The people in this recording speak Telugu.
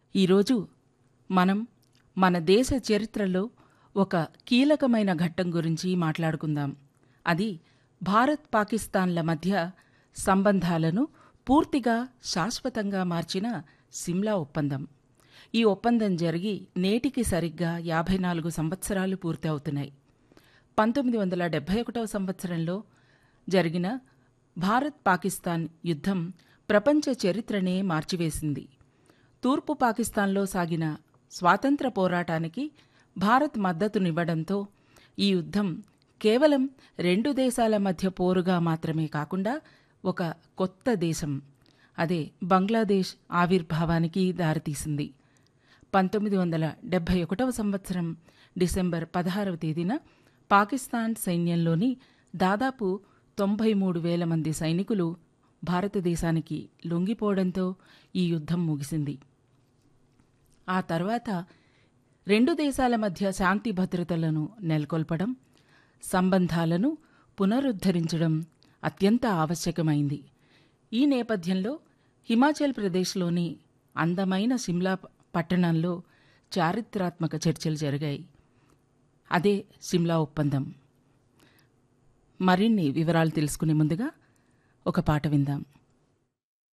ఈరోజు మనం మన దేశ చరిత్రలో ఒక కీలకమైన ఘట్టం గురించి మాట్లాడుకుందాం అది భారత్ పాకిస్తాన్ల మధ్య సంబంధాలను పూర్తిగా శాశ్వతంగా మార్చిన సిమ్లా ఒప్పందం ఈ ఒప్పందం జరిగి నేటికి సరిగ్గా యాభై నాలుగు సంవత్సరాలు పూర్తి అవుతున్నాయి పంతొమ్మిది వందల డెబ్బై ఒకటవ సంవత్సరంలో జరిగిన భారత్ పాకిస్తాన్ యుద్ధం ప్రపంచ చరిత్రనే మార్చివేసింది తూర్పు పాకిస్తాన్లో సాగిన స్వాతంత్ర పోరాటానికి భారత్ మద్దతునివ్వడంతో ఈ యుద్ధం కేవలం రెండు దేశాల మధ్య పోరుగా మాత్రమే కాకుండా ఒక కొత్త దేశం అదే బంగ్లాదేశ్ ఆవిర్భావానికి దారితీసింది పంతొమ్మిది వందల డెబ్బై ఒకటవ సంవత్సరం డిసెంబర్ పదహారవ తేదీన పాకిస్తాన్ సైన్యంలోని దాదాపు తొంభై మూడు వేల మంది సైనికులు భారతదేశానికి లొంగిపోవడంతో ఈ యుద్ధం ముగిసింది ఆ తర్వాత రెండు దేశాల మధ్య శాంతి భద్రతలను నెలకొల్పడం సంబంధాలను పునరుద్ధరించడం అత్యంత ఆవశ్యకమైంది ఈ నేపథ్యంలో హిమాచల్ ప్రదేశ్లోని అందమైన సిమ్లా పట్టణంలో చారిత్రాత్మక చర్చలు జరిగాయి అదే సిమ్లా ఒప్పందం మరిన్ని వివరాలు తెలుసుకునే ముందుగా ఒక పాట విందాం